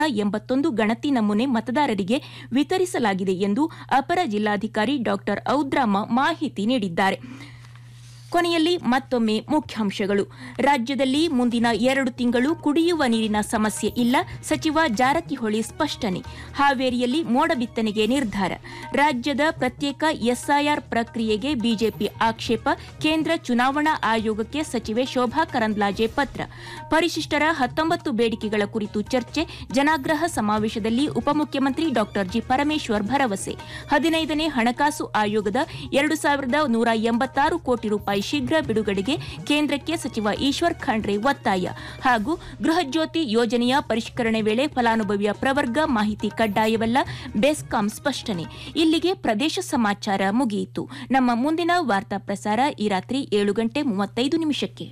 ಎಂಬತ್ತೊಂದು ಗಣತಿ ನಮೂನೆ ಮತದಾರರಿಗೆ ವಿತರಿಸಲಾಗಿದೆ ಎಂದು ಅಪರ ಜಿಲ್ಲಾಧಿಕಾರಿ ಡಾಕ್ಟರ್ ಔದ್ರಾಮ ಮಾಹಿತಿ ನೀಡಿದ್ದಾರೆ ಕೊನೆಯಲ್ಲಿ ಮತ್ತೊಮ್ಮೆ ಮುಖ್ಯಾಂಶಗಳು ರಾಜ್ಯದಲ್ಲಿ ಮುಂದಿನ ಎರಡು ತಿಂಗಳು ಕುಡಿಯುವ ನೀರಿನ ಸಮಸ್ಯೆ ಇಲ್ಲ ಸಚಿವ ಜಾರಕಿಹೊಳಿ ಸ್ಪಷ್ಟನೆ ಹಾವೇರಿಯಲ್ಲಿ ಮೋಡ ಬಿತ್ತನೆಗೆ ನಿರ್ಧಾರ ರಾಜ್ಯದ ಪ್ರತ್ಯೇಕ ಎಸ್ಐಆರ್ ಪ್ರಕ್ರಿಯೆಗೆ ಬಿಜೆಪಿ ಆಕ್ಷೇಪ ಕೇಂದ್ರ ಚುನಾವಣಾ ಆಯೋಗಕ್ಕೆ ಸಚಿವೆ ಶೋಭಾ ಕರಂದ್ಲಾಜೆ ಪತ್ರ ಪರಿಶಿಷ್ಟರ ಹತ್ತೊಂಬತ್ತು ಬೇಡಿಕೆಗಳ ಕುರಿತು ಚರ್ಚೆ ಜನಾಗ್ರಹ ಸಮಾವೇಶದಲ್ಲಿ ಉಪಮುಖ್ಯಮಂತ್ರಿ ಡಾಕ್ಟರ್ ಜಿ ಪರಮೇಶ್ವರ್ ಭರವಸೆ ಹದಿನೈದನೇ ಹಣಕಾಸು ಆಯೋಗದ ಎರಡು ಸಾವಿರದ ನೂರ ಎಂಬತ್ತಾರು ಕೋಟಿ ರೂಪಾಯಿ ಶೀಘ್ರ ಬಿಡುಗಡೆಗೆ ಕೇಂದ್ರಕ್ಕೆ ಸಚಿವ ಈಶ್ವರ್ ಖಂಡ್ರೆ ಒತ್ತಾಯ ಹಾಗೂ ಗೃಹಜ್ಯೋತಿ ಯೋಜನೆಯ ಪರಿಷ್ಕರಣೆ ವೇಳೆ ಫಲಾನುಭವಿಯ ಪ್ರವರ್ಗ ಮಾಹಿತಿ ಕಡ್ಡಾಯವಲ್ಲ ಬೆಸ್ಕಾಂ ಸ್ಪಷ್ಟನೆ ಇಲ್ಲಿಗೆ ಪ್ರದೇಶ ಸಮಾಚಾರ ಮುಗಿಯಿತು ನಮ್ಮ ಮುಂದಿನ ವಾರ್ತಾ ಪ್ರಸಾರ ಈ ರಾತ್ರಿ ಏಳು ಗಂಟೆ ಮೂವತ್ತೈದು ನಿಮಿಷಕ್ಕೆ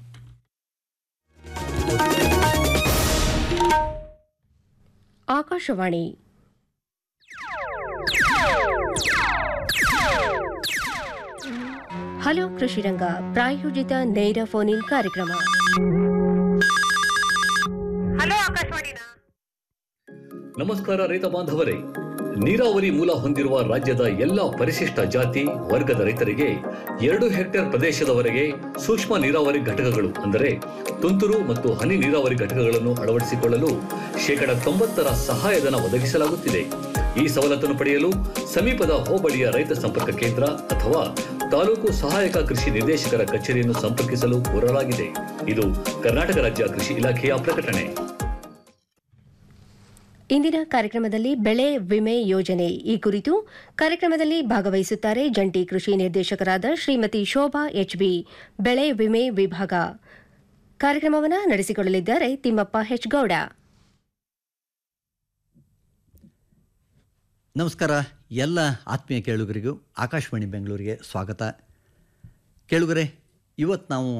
ಆಕಾಶವಾಣಿ ಹಲೋ ಕೃಷಿರಂಗ ಪ್ರಾಯೋಜಿತ ನೇರ ಫೋನ್ ಇನ್ ಕಾರ್ಯಕ್ರಮ ಹಲೋ ಆಕಾಶವಾಣಿನಾ ನಮಸ್ಕಾರ ರೈತ ಬಾಂಧವರೇ ನೀರಾವರಿ ಮೂಲ ಹೊಂದಿರುವ ರಾಜ್ಯದ ಎಲ್ಲ ಪರಿಶಿಷ್ಟ ಜಾತಿ ವರ್ಗದ ರೈತರಿಗೆ ಎರಡು ಹೆಕ್ಟೇರ್ ಪ್ರದೇಶದವರೆಗೆ ಸೂಕ್ಷ್ಮ ನೀರಾವರಿ ಘಟಕಗಳು ಅಂದರೆ ತುಂತುರು ಮತ್ತು ಹನಿ ನೀರಾವರಿ ಘಟಕಗಳನ್ನು ಅಳವಡಿಸಿಕೊಳ್ಳಲು ಶೇಕಡ ತೊಂಬತ್ತರ ಸಹಾಯಧನ ಒದಗಿಸಲಾಗುತ್ತಿದೆ ಈ ಸವಲತ್ತನ್ನು ಪಡೆಯಲು ಸಮೀಪದ ಹೋಬಳಿಯ ರೈತ ಸಂಪರ್ಕ ಕೇಂದ್ರ ಅಥವಾ ತಾಲೂಕು ಸಹಾಯಕ ಕೃಷಿ ನಿರ್ದೇಶಕರ ಕಚೇರಿಯನ್ನು ಸಂಪರ್ಕಿಸಲು ಕೋರಲಾಗಿದೆ ಇದು ಕರ್ನಾಟಕ ರಾಜ್ಯ ಕೃಷಿ ಇಲಾಖೆಯ ಪ್ರಕಟಣೆ ಇಂದಿನ ಕಾರ್ಯಕ್ರಮದಲ್ಲಿ ಬೆಳೆ ವಿಮೆ ಯೋಜನೆ ಈ ಕುರಿತು ಕಾರ್ಯಕ್ರಮದಲ್ಲಿ ಭಾಗವಹಿಸುತ್ತಾರೆ ಜಂಟಿ ಕೃಷಿ ನಿರ್ದೇಶಕರಾದ ಶ್ರೀಮತಿ ಶೋಭಾ ಎಚ್ಬಿ ಬೆಳೆ ವಿಮೆ ವಿಭಾಗ ಕಾರ್ಯಕ್ರಮವನ್ನು ನಡೆಸಿಕೊಳ್ಳಲಿದ್ದಾರೆ ತಿಮ್ಮಪ್ಪ ಹೆಚ್ಗೌಡ ನಮಸ್ಕಾರ ಎಲ್ಲ ಆತ್ಮೀಯ ಕೇಳುಗರಿಗೂ ಆಕಾಶವಾಣಿ ಬೆಂಗಳೂರಿಗೆ ಸ್ವಾಗತ ಕೇಳುಗರೆ ಇವತ್ತು ನಾವು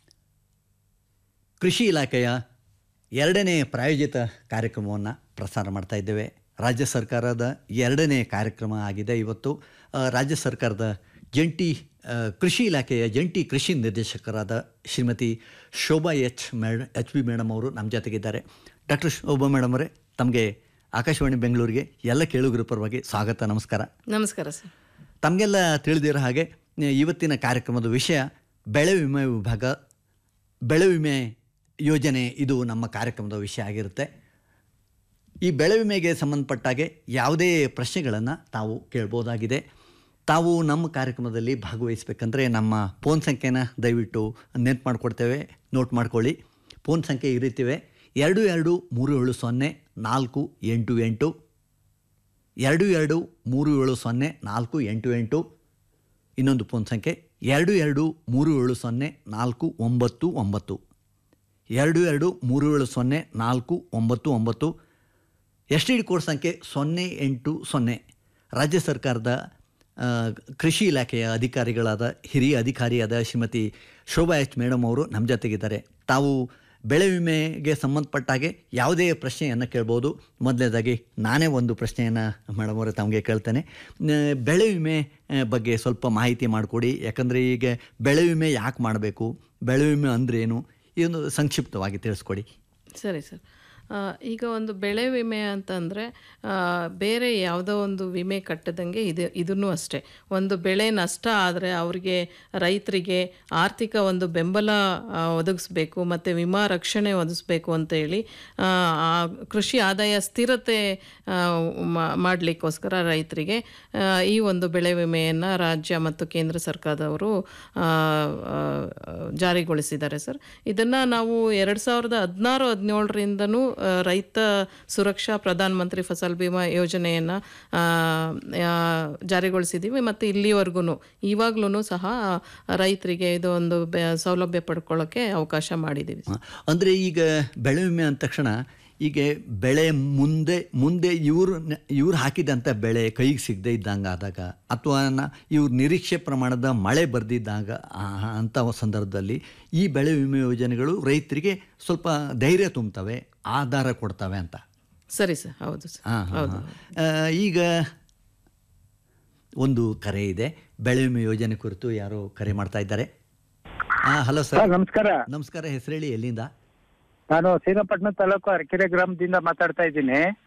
ಕೃಷಿ ಇಲಾಖೆಯ ಎರಡನೇ ಪ್ರಾಯೋಜಿತ ಕಾರ್ಯಕ್ರಮವನ್ನು ಪ್ರಸಾರ ಮಾಡ್ತಾ ಇದ್ದೇವೆ ರಾಜ್ಯ ಸರ್ಕಾರದ ಎರಡನೇ ಕಾರ್ಯಕ್ರಮ ಆಗಿದೆ ಇವತ್ತು ಆ, ರಾಜ್ಯ ಸರ್ಕಾರದ ಜಂಟಿ ಆ, ಕೃಷಿ ಇಲಾಖೆಯ ಜಂಟಿ ಕೃಷಿ ನಿರ್ದೇಶಕರಾದ ಶ್ರೀಮತಿ ಶೋಭಾ ಎಚ್ ಮೇಡ್ ಎಚ್ ಬಿ ಮೇಡಮ್ ಅವರು ನಮ್ಮ ಜೊತೆಗಿದ್ದಾರೆ ಡಾಕ್ಟರ್ ಶೋಭಾ ಮೇಡಮ್ ಅವರೇ ತಮಗೆ ಆಕಾಶವಾಣಿ ಬೆಂಗಳೂರಿಗೆ ಎಲ್ಲ ಕೇಳುಗರ ಪರವಾಗಿ ಸ್ವಾಗತ ನಮಸ್ಕಾರ ನಮಸ್ಕಾರ ಸರ್ ತಮಗೆಲ್ಲ ತಿಳಿದಿರೋ ಹಾಗೆ ಆ, ಇವತ್ತಿನ ಕಾರ್ಯಕ್ರಮದ ವಿಷಯ ಬೆಳೆ ವಿಮೆ ವಿಭಾಗ ಬೆಳೆ ವಿಮೆ ಯೋಜನೆ ಇದು ನಮ್ಮ ಕಾರ್ಯಕ್ರಮದ ವಿಷಯ ಆಗಿರುತ್ತೆ ಈ ಬೆಳೆ ವಿಮೆಗೆ ಸಂಬಂಧಪಟ್ಟಾಗೆ ಯಾವುದೇ ಪ್ರಶ್ನೆಗಳನ್ನು ತಾವು ಕೇಳ್ಬೋದಾಗಿದೆ ತಾವು ನಮ್ಮ ಕಾರ್ಯಕ್ರಮದಲ್ಲಿ ಭಾಗವಹಿಸಬೇಕಂದ್ರೆ ನಮ್ಮ ಫೋನ್ ಸಂಖ್ಯೆನ ದಯವಿಟ್ಟು ನೆನ್ಪು ಮಾಡಿಕೊಡ್ತೇವೆ ನೋಟ್ ಮಾಡ್ಕೊಳ್ಳಿ ಫೋನ್ ಸಂಖ್ಯೆ ಈ ರೀತಿವೆ ಎರಡು ಎರಡು ಮೂರು ಏಳು ಸೊನ್ನೆ ನಾಲ್ಕು ಎಂಟು ಎಂಟು ಎರಡು ಎರಡು ಮೂರು ಏಳು ಸೊನ್ನೆ ನಾಲ್ಕು ಎಂಟು ಎಂಟು ಇನ್ನೊಂದು ಫೋನ್ ಸಂಖ್ಯೆ ಎರಡು ಎರಡು ಮೂರು ಏಳು ಸೊನ್ನೆ ನಾಲ್ಕು ಒಂಬತ್ತು ಒಂಬತ್ತು ಎರಡು ಎರಡು ಮೂರು ಏಳು ಸೊನ್ನೆ ನಾಲ್ಕು ಒಂಬತ್ತು ಒಂಬತ್ತು ಎಸ್ ಟಿ ಡಿ ಕೋಡ್ ಸಂಖ್ಯೆ ಸೊನ್ನೆ ಎಂಟು ಸೊನ್ನೆ ರಾಜ್ಯ ಸರ್ಕಾರದ ಆ, ಕೃಷಿ ಇಲಾಖೆಯ ಅಧಿಕಾರಿಗಳಾದ ಹಿರಿಯ ಅಧಿಕಾರಿಯಾದ ಶ್ರೀಮತಿ ಶೋಭಾ ಎಚ್ ಮೇಡಮ್ ಅವರು ನಮ್ಮ ಜೊತೆಗಿದ್ದಾರೆ ತಾವು ಬೆಳೆ ವಿಮೆಗೆ ಸಂಬಂಧಪಟ್ಟ ಹಾಗೆ ಯಾವುದೇ ಪ್ರಶ್ನೆಯನ್ನು ಕೇಳ್ಬೋದು ಮೊದಲನೇದಾಗಿ ನಾನೇ ಒಂದು ಪ್ರಶ್ನೆಯನ್ನು ಮೇಡಮ್ ಅವರೇ ತಮಗೆ ಕೇಳ್ತೇನೆ ನ- ಬೆಳೆ ವಿಮೆ ಆ, ಬಗ್ಗೆ ಸ್ವಲ್ಪ ಮಾಹಿತಿ ಮಾಡಿಕೊಡಿ ಯಾಕಂದರೆ ಈಗ ಬೆಳೆ ವಿಮೆ ಯಾಕೆ ಮಾಡಬೇಕು ಬೆಳೆ ವಿಮೆ ಅಂದ್ರೇನು ಇದೊಂದು ಸಂಕ್ಷಿಪ್ತವಾಗಿ ತಿಳಿಸ್ಕೊಡಿ ಸರಿ ಸರ್ ಆ, ಈಗ ಒಂದು ಬೆಳೆ ವಿಮೆ ಅಂತಂದರೆ ಬೇರೆ ಯಾವುದೋ ಒಂದು ವಿಮೆ ಕಟ್ಟದಂಗೆ ಇದು ಇದನ್ನು ಅಷ್ಟೇ ಒಂದು ಬೆಳೆ ನಷ್ಟ ಆದರೆ ಅವರಿಗೆ ರೈತರಿಗೆ ಆರ್ಥಿಕ ಒಂದು ಬೆಂಬಲ ಆ, ಒದಗಿಸ್ಬೇಕು ಮತ್ತು ವಿಮಾ ರಕ್ಷಣೆ ಒದಗಿಸ್ಬೇಕು ಅಂತೇಳಿ ಆ, ಆ ಕೃಷಿ ಆದಾಯ ಸ್ಥಿರತೆ ಮಾಡಲಿಕ್ಕೋಸ್ಕರ ರೈತರಿಗೆ ಆ, ಈ ಒಂದು ಬೆಳೆ ವಿಮೆಯನ್ನು ರಾಜ್ಯ ಮತ್ತು ಕೇಂದ್ರ ಸರ್ಕಾರದವರು ಆ, ಆ, ಜಾರಿಗೊಳಿಸಿದ್ದಾರೆ ಸರ್ ಇದನ್ನು ನಾವು ಎರಡು ಸಾವಿರದ ಹದಿನಾರು ಹದಿನೇಳರಿಂದನೂ ರೈತ ಸುರಕ್ಷಾ ಪ್ರಧಾನ ಮಂತ್ರಿ ಫಸಲ್ ಬಿಮಾ ಯೋಜನೆಯನ್ನು ಜಾರಿಗೊಳಿಸಿದ್ದೀವಿ ಮತ್ತು ಇಲ್ಲಿವರೆಗೂ ಇವಾಗ್ಲೂ ಸಹ ರೈತರಿಗೆ ಇದು ಒಂದು ಬೆ ಸೌಲಭ್ಯ ಪಡ್ಕೊಳ್ಳೋಕ್ಕೆ ಅವಕಾಶ ಮಾಡಿದ್ದೀವಿ ಅಂದರೆ ಈಗ ಬೆಳೆ ವಿಮೆ ಅಂದ ತಕ್ಷಣ ಈಗ ಬೆಳೆ ಮುಂದೆ ಮುಂದೆ ಇವರು ಇವ್ರು ಹಾಕಿದಂಥ ಬೆಳೆ ಕೈಗೆ ಸಿಗದೆ ಇದ್ದಂಗೆ ಆದಾಗ ಅಥವಾ ನ- ಇವ್ರ ನಿರೀಕ್ಷೆ ಪ್ರಮಾಣದ ಮಳೆ ಬರ್ದಿದ್ದಾಗ ಆ- ಅಂಥ ಸಂದರ್ಭದಲ್ಲಿ ಈ ಬೆಳೆ ವಿಮೆ ಯೋಜನೆಗಳು ರೈತರಿಗೆ ಸ್ವಲ್ಪ ಧೈರ್ಯ ತುಂಬ್ತವೆ ಆಧಾರ ಕೊಡ್ತವೆ ಅಂತ ಸರಿ ಸರ್ ಹೌದು ಸರ್ ಹಾಂ ಹಾಂ ಈಗ ಒಂದು ಕರೆ ಇದೆ ಬೆಳೆ ವಿಮೆ ಯೋಜನೆ ಕುರಿತು ಯಾರೋ ಕರೆ ಮಾಡ್ತಾ ಇದ್ದಾರೆ ಹಾಂ ಹಲೋ ಸರ್ ಸರ್ ನಮಸ್ಕಾರ ನಮಸ್ಕಾರ ಹೆಸರೇಳಿ ಎಲ್ಲಿಂದ ನಾನು ಶ್ರೀರಂಗಪಟ್ಟಣ ತಾಲೂಕು ಅರಕೆರೆ ಗ್ರಾಮದಿಂದ ಮಾತಾಡ್ತಾ ಇದ್ದೀನಿ